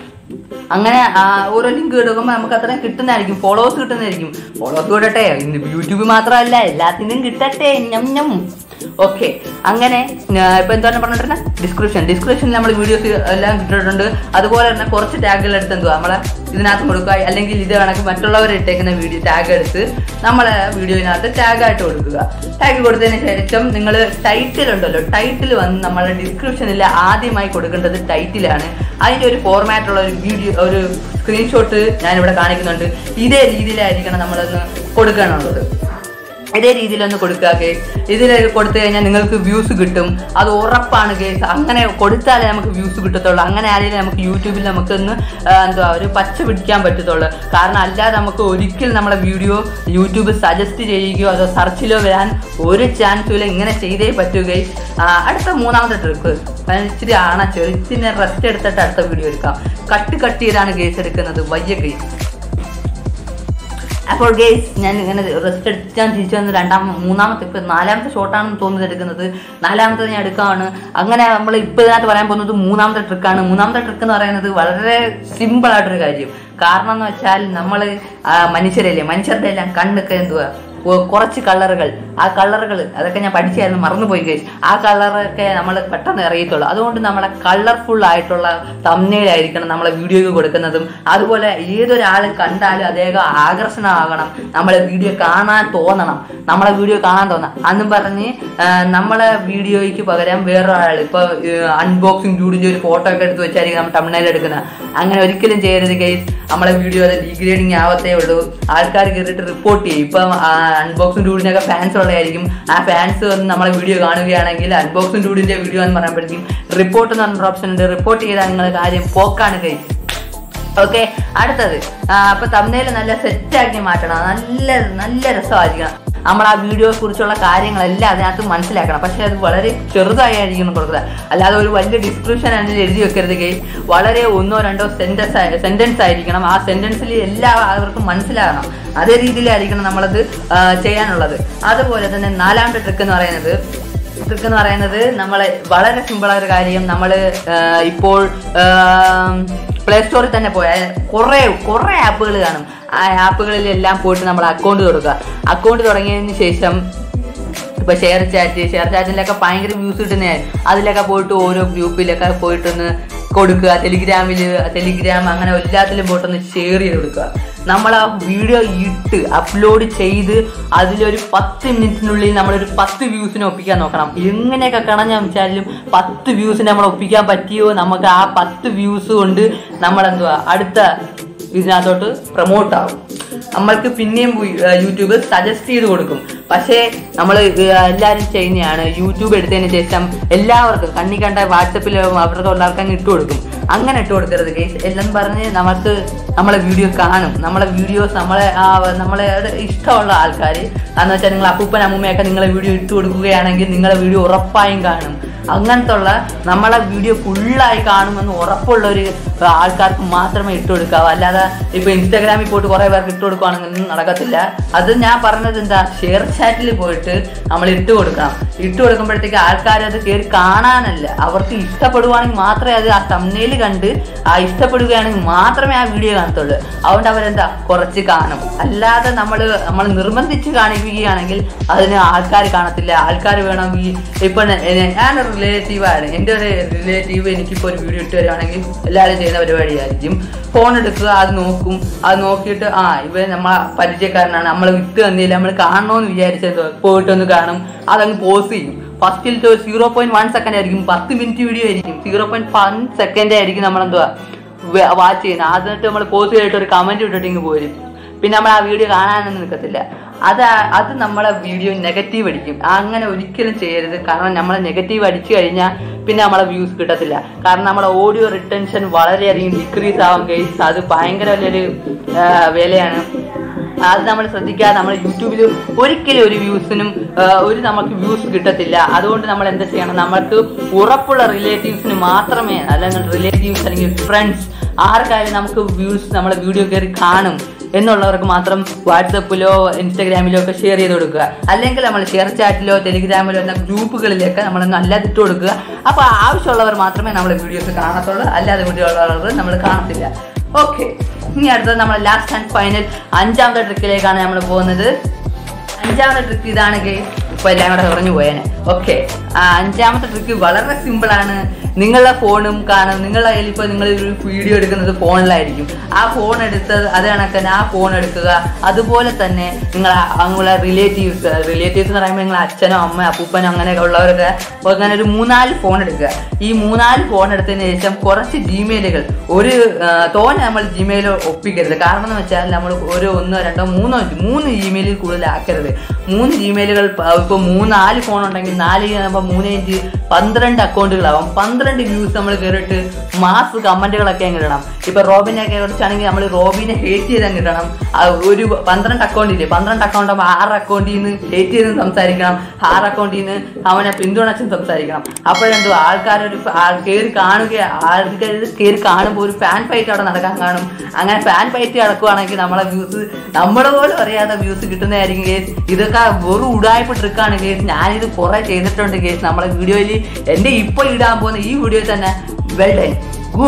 അങ്ങനെ ആ, ഓരോ ലിങ്ക് എടുക്കുമ്പോൾ നമുക്ക് അത്രയും കിട്ടുന്നതായിരിക്കും ഫോളോവേഴ്സ് കിട്ടുന്നതായിരിക്കും ഫോളോവേഴ്സ് കിട്ടട്ടെ ഇന്ന് യൂട്യൂബ് മാത്രമല്ല എല്ലാത്തിനും കിട്ടട്ടെ ഞം ഞം ഓക്കെ അങ്ങനെ ആ, ഇപ്പൊ എന്താണ് പറഞ്ഞിട്ടുണ്ടെ ഡിസ്ക്രിപ്ഷൻ ഡിസ്ക്രിപ്ഷനിൽ നമ്മൾ വീഡിയോസ് എല്ലാം കിട്ടിയിട്ടുണ്ട് അതുപോലെ തന്നെ കുറച്ച് ടാഗുകൾ എടുത്ത് എന്തുവാ നമ്മളെ ഇതിനകത്ത് കൊടുക്കുക അല്ലെങ്കിൽ ഇത് കണക്ക് മറ്റുള്ളവർ ഇട്ടേക്കുന്ന വീഡിയോ ടാഗ് എടുത്ത് നമ്മളെ വീഡിയോയിനകത്ത് ടാഗ് ആയിട്ട് കൊടുക്കുക ടാഗ് കൊടുത്തതിന് ശേഷം നിങ്ങൾ ടൈറ്റിൽ ഉണ്ടല്ലോ ടൈറ്റിൽ വന്ന് നമ്മളെ ഡിസ്ക്രിപ്ഷനിൽ ആദ്യമായി കൊടുക്കേണ്ടത് ടൈറ്റിലാണ് അതിൻ്റെ ഒരു ഫോർമാറ്റുള്ള ഒരു വീഡിയോ ഒരു സ്ക്രീൻഷോട്ട് ഞാനിവിടെ കാണിക്കുന്നുണ്ട് ഇതേ രീതിയിലായിരിക്കണം നമ്മളൊന്ന് കൊടുക്കാനുള്ളത് ഇതേ രീതിയിലൊന്ന് കൊടുക്കുക കേസ് ഇതിൽ കൊടുത്തു കഴിഞ്ഞാൽ നിങ്ങൾക്ക് വ്യൂസ് കിട്ടും അത് ഉറപ്പാണ് കേസ് അങ്ങനെ കൊടുത്താലേ നമുക്ക് വ്യൂസ് കിട്ടത്തുള്ളൂ അങ്ങനെ ആരെങ്കിലും നമുക്ക് യൂട്യൂബിൽ നമുക്കൊന്ന് ആ, എന്തുവാ ഒരു പച്ച പിടിക്കാൻ പറ്റത്തുള്ളൂ കാരണം അല്ലാതെ നമുക്ക് ഒരിക്കലും നമ്മളെ വീഡിയോ യൂട്യൂബ് സജസ്റ്റ് ചെയ്യുകയോ അതോ സെർച്ചിലോ വരാൻ ഒരു ചാൻസും ഇല്ല ഇങ്ങനെ ചെയ്തേ പറ്റൂ ഗൈസ് അടുത്ത മൂന്നാമത്തെ ട്രിപ്പ് ഇച്ചിരി ആണ ചെറിച്ചിനെ റെസ്റ്റ് എടുത്തിട്ട് അടുത്ത വീഡിയോ എടുക്കാം കട്ട് കട്ട് ചെയ്താണ് കേസ് എടുക്കുന്നത് വയ്യ ഗൈസ് അപ്പോൾ ഗേസ് ഞാൻ ഇങ്ങനെ റെസ്റ്റ് എടുത്ത് ഞാൻ തിരിച്ചു വന്ന് രണ്ടാം മൂന്നാമത്തെ ഇപ്പം നാലാമത്തെ ഷോട്ടാണെന്ന് തോന്നുന്നത് എടുക്കുന്നത് നാലാമത്തെ ഞാൻ എടുക്കുകയാണ് അങ്ങനെ നമ്മൾ ഇപ്പോൾ ഇതിനകത്ത് പറയാൻ പോകുന്നത് മൂന്നാമത്തെ ട്രിക്കാണ് മൂന്നാമത്തെ ട്രിക്ക് എന്ന് പറയുന്നത് വളരെ സിമ്പിൾ ആയിട്ടൊരു കാര്യം കാരണം എന്ന് വെച്ചാൽ നമ്മൾ മനുഷ്യരല്ലേ മനുഷ്യരുടെ എല്ലാം കണ്ണൊക്കെ എന്തുവാ ഒ- കുറച്ച് കളറുകൾ ആ കളറുകൾ അതൊക്കെ ഞാൻ പഠിച്ചായിരുന്നു മറന്നുപോയി കഴിച്ചു ആ കളറൊക്കെ നമ്മൾ പെട്ടെന്ന് അറിയത്തുള്ളൂ അതുകൊണ്ട് നമ്മളെ കളർഫുൾ ആയിട്ടുള്ള തമ്മിലായിരിക്കണം നമ്മളെ വീഡിയോയ്ക്ക് കൊടുക്കുന്നതും അതുപോലെ ഏതൊരാൾ കണ്ടാലും അദ്ദേഹം ആകർഷണമാകണം നമ്മളെ വീഡിയോ കാണാൻ തോന്നണം നമ്മളെ വീഡിയോ കാണാൻ തോന്നണം അന്നും പറഞ്ഞ് ആ, നമ്മളെ വീഡിയോയ്ക്ക് പകരം വേറൊരാൾ ഇപ്പൊ അൺബോക്സിംഗ് ഡ്യൂഡിന്റെ ഒരു ഫോട്ടോ ഒക്കെ എടുത്ത് വെച്ചായിരിക്കും നമ്മൾ തമിഴ്നാട് എടുക്കുന്നത് അങ്ങനെ ഒരിക്കലും ചെയ്യരുത് കേസ് നമ്മളെ വീഡിയോ അത് ഡീഗ്രേഡിങ് ആവത്തേ ഉള്ളൂ ആൾക്കാർ കയറിയിട്ട് റിപ്പോർട്ട് ചെയ്യും ഇപ്പം അൺബോക്സിംഗ് ഡൂഡിനൊക്കെ ഫാൻസ് ഉള്ളതായിരിക്കും ആ ഫാൻസ് വന്ന് നമ്മളെ വീഡിയോ കാണുകയാണെങ്കിൽ അൺബോക്സിംഗ് ഡൂഡിന്റെ വീഡിയോ എന്ന് പറയുമ്പോഴത്തേക്കും റിപ്പോർട്ട് എന്ന് പറഞ്ഞൊരു ഓപ്ഷൻ ഉണ്ട് റിപ്പോർട്ട് ചെയ്താൽ നിങ്ങൾ കാര്യം പോക്കാണ് കേസ് ഓക്കെ അടുത്തത് ആ, അപ്പൊ തമ്മിൽ നല്ല സെറ്റാക്കി മാറ്റണം നല്ല നല്ല രസമായിരിക്കണം നമ്മൾ ആ വീഡിയോയെ കുറിച്ചുള്ള കാര്യങ്ങളെല്ലാം അതിനകത്ത് മനസ്സിലാക്കണം പക്ഷെ അത് വളരെ ചെറുതായിരിക്കണം കൊടുക്കുക അല്ലാതെ ഒരു വലിയ ഡിസ്ക്രിപ്ഷൻ അതിൽ എഴുതി വെക്കരുത് കേസ് വളരെ ഒന്നോ രണ്ടോ സെന്റൻസ് സെന്റൻസ് ആയിരിക്കണം ആ സെന്റൻസിൽ എല്ലാവർക്കും മനസ്സിലാകണം അതേ രീതിയിലായിരിക്കണം നമ്മളത് ആ, ചെയ്യാനുള്ളത് അതുപോലെ തന്നെ നാലാമത്തെ ട്രിക്ക് എന്ന് പറയുന്നത് ട്രിക്ക് എന്ന് പറയുന്നത് നമ്മൾ വളരെ സിമ്പിൾ ആയ ഒരു കാര്യം നമ്മൾ ഇപ്പോൾ പ്ലേ സ്റ്റോറിൽ തന്നെ പോയാൽ കുറേ കുറേ ആപ്പുകൾ കാണും ആ ആപ്പുകളിലെല്ലാം പോയിട്ട് നമ്മൾ അക്കൗണ്ട് തുടങ്ങുക അക്കൗണ്ട് തുടങ്ങിയതിന് ശേഷം ഇപ്പൊ ഷെയർ ചാറ്റ് ഷെയർ ചാറ്റിലൊക്കെ ഭയങ്കര വ്യൂസ് കിട്ടുന്നതാണ് അതിലൊക്കെ പോയിട്ട് ഓരോ ഗ്രൂപ്പിലൊക്കെ പോയിട്ടൊന്ന് കൊടുക്കുക ടെലിഗ്രാമിൽ ടെലിഗ്രാം അങ്ങനെ എല്ലാത്തിലും പോയിട്ടൊന്ന് ഷെയർ ചെയ്ത് കൊടുക്കുക നമ്മൾ ആ വീഡിയോ ഇട്ട് അപ്ലോഡ് ചെയ്ത് അതിലൊരു പത്ത് മിനിറ്റിനുള്ളിൽ നമ്മളൊരു പത്ത് വ്യൂസിനെ ഒപ്പിക്കാൻ നോക്കണം എങ്ങനെയൊക്കെ കണഞ്ഞ വെച്ചാലും പത്ത് വ്യൂസിനെ നമ്മൾ ഒപ്പിക്കാൻ പറ്റിയോ നമുക്ക് ആ പത്ത് വ്യൂസ് കൊണ്ട് നമ്മളെന്തുവാ അടുത്ത ഇതിനകത്തോട്ട് പ്രൊമോട്ട് ആവും നമ്മൾക്ക് പിന്നെയും പോയി, ആ, യൂട്യൂബ് സജസ്റ്റ് ചെയ്ത് കൊടുക്കും പക്ഷേ നമ്മൾ എല്ലാവരും ചെയ്യുന്നതാണ് യൂട്യൂബ് എടുത്തതിന് ശേഷം എല്ലാവർക്കും കണ്ണി കണ്ട വാട്സപ്പിൽ അവർക്ക് ഉള്ളവർക്ക് അങ്ങ് ഇട്ട് കൊടുക്കും അങ്ങനെ ഇട്ട് കൊടുക്കരുത് കേസ് എല്ലാം പറഞ്ഞ് നമുക്ക് നമ്മളെ വീഡിയോ കാണും നമ്മളെ വീഡിയോസ് നമ്മളെ ആ, നമ്മളെ ഇഷ്ടമുള്ള ആൾക്കാർ എന്ന് വെച്ചാൽ നിങ്ങൾ അപ്പൂപ്പൻ അമ്മൂമ്മയൊക്കെ നിങ്ങളെ വീഡിയോ ഇട്ട് കൊടുക്കുകയാണെങ്കിൽ നിങ്ങളെ വീഡിയോ ഉറപ്പായും കാണും അങ്ങനത്തെ ഉള്ള നമ്മളെ വീഡിയോ ഫുള്ളായി കാണുമെന്ന് ഉറപ്പുള്ള ഒരു ആൾക്കാർക്ക് മാത്രമേ ഇട്ട് കൊടുക്കാവൂ അല്ലാതെ ഇപ്പൊ ഇൻസ്റ്റാഗ്രാമിൽ പോയിട്ട് കുറെ പേർക്ക് ഇട്ട് കൊടുക്കുകയാണെങ്കിൽ നടക്കത്തില്ല അത് ഞാൻ പറഞ്ഞത് എന്താ ഷെയർ ചാറ്റിൽ പോയിട്ട് നമ്മൾ ഇട്ട് കൊടുക്കണം ഇട്ട് കൊടുക്കുമ്പോഴത്തേക്ക് ആൾക്കാർ അത് കയറി കാണാനല്ല അവർക്ക് ഇഷ്ടപ്പെടുവാണെങ്കിൽ മാത്രമേ അത് ആ തമ്മിൽ കണ്ട് ആ ഇഷ്ടപ്പെടുകയാണെങ്കിൽ മാത്രമേ ആ വീഡിയോ കാണത്തുള്ളൂ അതുകൊണ്ട് അവരെന്താ കുറച്ച് കാണും അല്ലാതെ നമ്മൾ നമ്മൾ നിർബന്ധിച്ച് കാണിക്കുകയാണെങ്കിൽ അതിന് ആൾക്കാർ കാണത്തില്ല ആൾക്കാർ വേണമെങ്കിൽ ഇപ്പൊ ന- എ- ഞാനൊരു റിലേറ്റീവാണ് എൻ്റെ ഒരു റിലേറ്റീവ് എനിക്കിപ്പോൾ ഒരു വീഡിയോ ഇട്ട് തരുവാണെങ്കിൽ എല്ലാവരും ചെയ്യുന്ന പരിപാടിയായിരിക്കും ഫോൺ എടുക്കുക അത് നോക്കും അത് നോക്കിയിട്ട് ആ ഇവ നമ്മളെ പരിചയക്കാരനാണ് നമ്മൾ വിട്ട് തന്നില്ല നമ്മൾ കാണണമെന്ന് വിചാരിച്ചത് പോയിട്ടൊന്ന് കാണും അതങ്ങ് പോസ് ചെയ്യും ഫസ്റ്റിലത്തെ ഒരു സീറോ പോയിന്റ് വൺ സെക്കൻഡ് ആയിരിക്കും പത്ത് മിനിറ്റ് വീഡിയോ ആയിരിക്കും സീറോ പോയിന്റ് വൺ സെക്കൻഡ് ആയിരിക്കും നമ്മളെന്തുവാ വാച്ച് ചെയ്യുന്നത് അതിനകത്ത് നമ്മൾ പോസ് ചെയ്തിട്ട് ഒരു കമന്റ് ഇട്ടിട്ട് ഇങ്ങ് പോരും പിന്നെ നമ്മൾ ആ വീഡിയോ കാണാനൊന്നും നിൽക്കത്തില്ല അത് അത് നമ്മളെ വീഡിയോ നെഗറ്റീവ് അടിക്കും അങ്ങനെ ഒരിക്കലും ചെയ്യരുത് കാരണം നമ്മൾ നെഗറ്റീവ് അടിച്ചു കഴിഞ്ഞാൽ പിന്നെ നമ്മളെ വ്യൂസ് കിട്ടത്തില്ല കാരണം നമ്മുടെ ഓഡിയോ റിട്ടൻഷൻ വളരെയധികം ഡിക്രീസ് ആവാൻ കഴിച്ച് അത് ഭയങ്കര വലിയൊരു ആ, വിലയാണ് അത് നമ്മൾ ശ്രദ്ധിക്കാതെ നമ്മൾ യൂട്യൂബിൽ ഒരിക്കലും ഒരു വ്യൂസിനും ഒരു നമുക്ക് വ്യൂസ് കിട്ടത്തില്ല അതുകൊണ്ട് നമ്മൾ എന്താ ചെയ്യണം നമ്മൾക്ക് ഉറപ്പുള്ള റിലേറ്റീവ്സിന് മാത്രമേ അല്ലെങ്കിൽ റിലേറ്റീവ്സ് അല്ലെങ്കിൽ ഫ്രണ്ട്സ് ആർക്കായാലും നമുക്ക് വ്യൂസ് നമ്മളെ വീഡിയോ കയറി കാണും എന്നുള്ളവർക്ക് മാത്രം വാട്സപ്പിലോ ഇൻസ്റ്റാഗ്രാമിലോ ഒക്കെ ഷെയർ ചെയ്ത് കൊടുക്കുക അല്ലെങ്കിൽ നമ്മൾ ഷെയർ ചാറ്റിലോ ടെലിഗ്രാമിലോ എന്ന ഗ്രൂപ്പുകളിലൊക്കെ നമ്മൾ നല്ലത് ഇട്ട് കൊടുക്കുക അപ്പോൾ ആവശ്യമുള്ളവർ മാത്രമേ നമ്മൾ വീഡിയോസ് കാണത്തുള്ളൂ അല്ലാതെ വീഡിയോ ഉള്ളവർ നമ്മൾ കാണത്തില്ല ഓക്കെ ഇനി അടുത്തത് നമ്മൾ ലാസ്റ്റ് ആൻഡ് ഫൈനൽ അഞ്ചാമത്തെ ട്രിക്കിലേക്കാണ് നമ്മൾ പോകുന്നത് അഞ്ചാമത്തെ ട്രിക്ക് ഇതാണ് ഗെയ്സ് ഇപ്പൊ എല്ലാം കൂടെ പറഞ്ഞു പോയേനെ ഓക്കെ അഞ്ചാമത്തെ ട്രിക്ക് വളരെ സിമ്പിൾ ആണ് നിങ്ങളുടെ ഫോണും കാണും നിങ്ങളുടെ കയ്യിൽ ഇപ്പോൾ നിങ്ങൾ ഒരു വീഡിയോ എടുക്കുന്നത് ഫോണിലായിരിക്കും ആ ഫോൺ എടുത്ത് അത് കണക്ക് ആ ഫോൺ എടുക്കുക അതുപോലെ തന്നെ നിങ്ങൾ അങ്ങനെയുള്ള റിലേറ്റീവ്സ് റിലേറ്റീവ്സ് എന്ന് പറയുമ്പോൾ നിങ്ങൾ അച്ഛനോ അമ്മ അപ്പൂപ്പനോ അങ്ങനെയൊക്കെ ഉള്ളവരൊക്കെ അങ്ങനെ ഒരു മൂന്നാല് ഫോൺ എടുക്കുക ഈ മൂന്നാല് ഫോൺ എടുത്തതിന് ശേഷം കുറച്ച് ജിമെയിലുകൾ ഒരു ആ, തോനെ നമ്മൾ ജിമെയിൽ ഒപ്പിക്കരുത് കാരണം എന്ന് വെച്ചാൽ നമ്മൾ ഒരു ഒന്നോ രണ്ടോ മൂന്നോ മൂന്ന് ജിമെയിലിൽ കൂടുതൽ ആക്കരുത് മൂന്ന് ജിമെയിലുകൾ ഇപ്പോൾ മൂന്നാല് ഫോൺ ഉണ്ടെങ്കിൽ നാല് ആകുമ്പോൾ മൂന്ന് ഇഞ്ച് പന്ത്രണ്ട് അക്കൗണ്ടുകളാവും പന്ത്രണ്ട് വ്യൂസ് നമ്മൾ കയറിയിട്ട് മാസ് കമന്റുകളൊക്കെ അങ്ങ് ഇടണം ഇപ്പൊ റോബിനെ കുറിച്ചാണെങ്കിൽ നമ്മൾ റോബിനെ ഹേറ്റ് ചെയ്ത് അങ്ങ് ഇടണം ആ ഒരു പന്ത്രണ്ട് അക്കൗണ്ട് ഇല്ലേ പന്ത്രണ്ട് അക്കൗണ്ട് ആകുമ്പോൾ ആറ് അക്കൗണ്ടിൽ നിന്ന് ഹേറ്റ് ചെയ്ത് സംസാരിക്കണം ആറ് അക്കൗണ്ടിൽ നിന്ന് അവനെ പിന്തുണച്ചും സംസാരിക്കണം അപ്പോഴെന്തോ ആൾക്കാരൊരു കയറി കാണുക ആൾക്കാർ കയറി കാണുമ്പോൾ ഒരു ഫാൻ ഫൈറ്റ് അവിടെ നടക്കാൻ കാണും അങ്ങനെ ഫാൻ ഫൈറ്റ് നടക്കുവാണെങ്കിൽ നമ്മളെ വ്യൂസ് നമ്മുടെ പോലും അറിയാത്ത വ്യൂസ് കിട്ടുന്നതായിരിക്കും കേസ് ഇതൊക്കെ വെറും ഉടായ്പ ട്രിക്കാണ് കേസ് ഞാനിത് കുറെ ചെയ്തിട്ടുണ്ട് കേസ് നമ്മളെ വീഡിയോയിൽ എൻ്റെ ഇപ്പോൾ ഇടാൻ പോകുന്ന ഈ വീഡിയോയിൽ തന്നെ വെൽ ഡൺ ഗുഡ്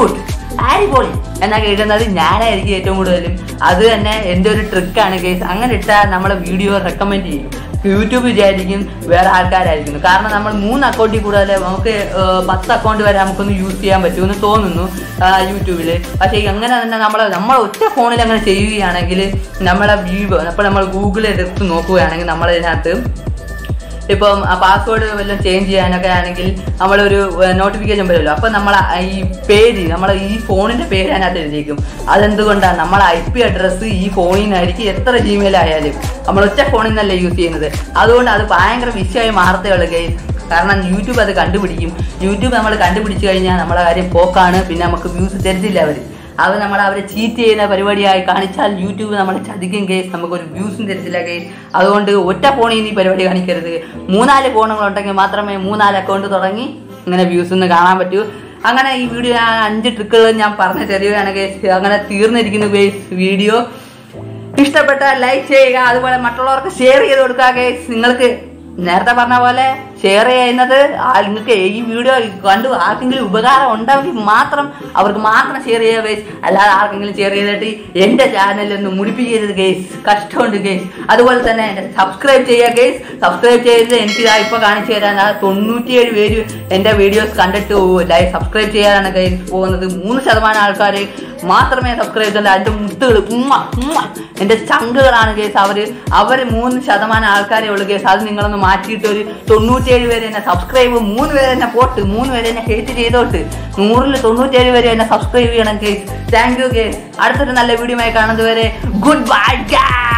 അടിപൊളി എന്നാ കേൾക്കുന്നത് ഞാനായിരിക്കും ഏറ്റവും കൂടുതലും അത് തന്നെ എൻ്റെ ഒരു ട്രിക്കാണ് കേസ് അങ്ങനെ ഇട്ടാൽ നമ്മളെ വീഡിയോ റെക്കമെൻഡ് ചെയ്യും യൂട്യൂബ് വിചാരിക്കും വേറെ ആൾക്കാരായിരിക്കുന്നു കാരണം നമ്മൾ മൂന്ന് അക്കൗണ്ടിൽ കൂടുതൽ നമുക്ക് ഏർ, പത്ത് അക്കൗണ്ട് വരെ നമുക്കൊന്ന് യൂസ് ചെയ്യാൻ പറ്റുമെന്ന് തോന്നുന്നു യൂട്യൂബിൽ പക്ഷേ അങ്ങനെ തന്നെ നമ്മൾ നമ്മൾ ഒറ്റ ഫോണിൽ അങ്ങനെ ചെയ്യുകയാണെങ്കിൽ നമ്മളെ വ്യൂ അപ്പോൾ നമ്മൾ ഗൂഗിൾ എടുത്ത് നോക്കുകയാണെങ്കിൽ നമ്മളതിനകത്ത് ഇപ്പം ആ പാസ്വേഡ് വല്ലതും ചേഞ്ച് ചെയ്യാനൊക്കെ ആണെങ്കിൽ നമ്മളൊരു നോട്ടിഫിക്കേഷൻ വരുമല്ലോ അപ്പം നമ്മൾ ഈ പേര് നമ്മളെ ഈ ഫോണിന്റെ പേര് അതിനകത്ത് എഴുതിയേക്കും അതെന്തുകൊണ്ടാണ് നമ്മളെ ഐ പി അഡ്രസ്സ് ഈ ഫോണിൽ നിന്നായിരിക്കും എത്ര ജിമെയിൽ ആയാലും നമ്മൾ ഒറ്റ ഫോണിൽ നിന്നല്ലേ യൂസ് ചെയ്യുന്നത് അതുകൊണ്ട് അത് ഭയങ്കര വിഷയമായി മാറത്തേയുള്ളൂ ഗൈസ് കാരണം യൂട്യൂബ് അത് കണ്ടുപിടിക്കും യൂട്യൂബ് നമ്മൾ കണ്ടുപിടിച്ച് കഴിഞ്ഞാൽ നമ്മളെ കാര്യം പോക്കാണ് പിന്നെ നമുക്ക് വ്യൂസ് തരത്തില്ല അവർ അത് നമ്മൾ അവരെ ചീറ്റ് ചെയ്യുന്ന പരിപാടിയായി കാണിച്ചാൽ യൂട്യൂബ് നമ്മളെ ചതിക്കും കേസ് നമുക്കൊരു വ്യൂസും തരത്തില്ല കേസ് അതുകൊണ്ട് ഒറ്റ ഫോണിൽ നിന്ന് ഈ പരിപാടി കാണിക്കരുത് മൂന്നാല് ഫോണുകൾ ഉണ്ടെങ്കിൽ മാത്രമേ മൂന്നാല് അക്കൗണ്ട് തുടങ്ങി ഇങ്ങനെ വ്യൂസ് ഒന്ന് കാണാൻ പറ്റൂ അങ്ങനെ ഈ വീഡിയോ ഞാൻ അഞ്ച് ട്രിക്കുകൾ ഞാൻ പറഞ്ഞു തരികയാണ് കേസ് അങ്ങനെ തീർന്നിരിക്കുന്നു കേസ് വീഡിയോ ഇഷ്ടപ്പെട്ടാൽ ലൈക്ക് ചെയ്യുക അതുപോലെ മറ്റുള്ളവർക്ക് ഷെയർ ചെയ്ത് കൊടുക്കുക കേസ് നിങ്ങൾക്ക് നേരത്തെ പറഞ്ഞ പോലെ ഷെയർ ചെയ്യുന്നത് ആ നിങ്ങൾക്ക് ഈ വീഡിയോ കണ്ടു ആർക്കെങ്കിലും ഉപകാരം ഉണ്ടാവെങ്കിൽ മാത്രം അവർക്ക് മാത്രം ഷെയർ ചെയ്യുക കേസ് അല്ലാതെ ആർക്കെങ്കിലും ഷെയർ ചെയ്തിട്ട് എൻ്റെ ചാനലൊന്ന് മുടിപ്പിക്കരുത് കേസ് കഷ്ടമുണ്ട് കേസ് അതുപോലെ തന്നെ സബ്സ്ക്രൈബ് ചെയ്യുക കേസ് സബ്സ്ക്രൈബ് ചെയ്ത് എനിക്ക് ഇതാ ഇപ്പോൾ കാണിച്ചു തരാൻ ആ തൊണ്ണൂറ്റിയേഴ് പേര് എൻ്റെ വീഡിയോസ് കണ്ടിട്ട് ലൈവ് സബ്സ്ക്രൈബ് ചെയ്യാനാണ് കേസ് പോകുന്നത് മൂന്ന് ശതമാനം ആൾക്കാർ മാത്രമേ സബ്സ്ക്രൈബ് ചെയ്തുള്ളൂ അതിൻ്റെ മുത്തുകൾ ഉമ്മ ഉമ്മ എൻ്റെ ചങ്കുകളാണ് കേസ് അവർ അവർ മൂന്ന് ശതമാനം ആൾക്കാരെ ഉള്ളൂ കേസ് അത് നിങ്ങളൊന്ന് മാറ്റിയിട്ട് ഒരു തൊണ്ണൂറ്റേഴ് പേര് എന്നെ സബ്സ്ക്രൈബ് മൂന്ന് പേര് എന്നെ പോട്ട് മൂന്ന് പേര് എന്നെ ഹേറ്റ് ചെയ്തോട്ട് നൂറിൽ തൊണ്ണൂറ്റേഴ് പേര് എന്നെ സബ്സ്ക്രൈബ് ചെയ്യണം കേസ് താങ്ക് യു കേസ് അടുത്തൊരു നല്ല വീഡിയോ ആയി കാണുന്നത് വരെ ഗുഡ് ബൈ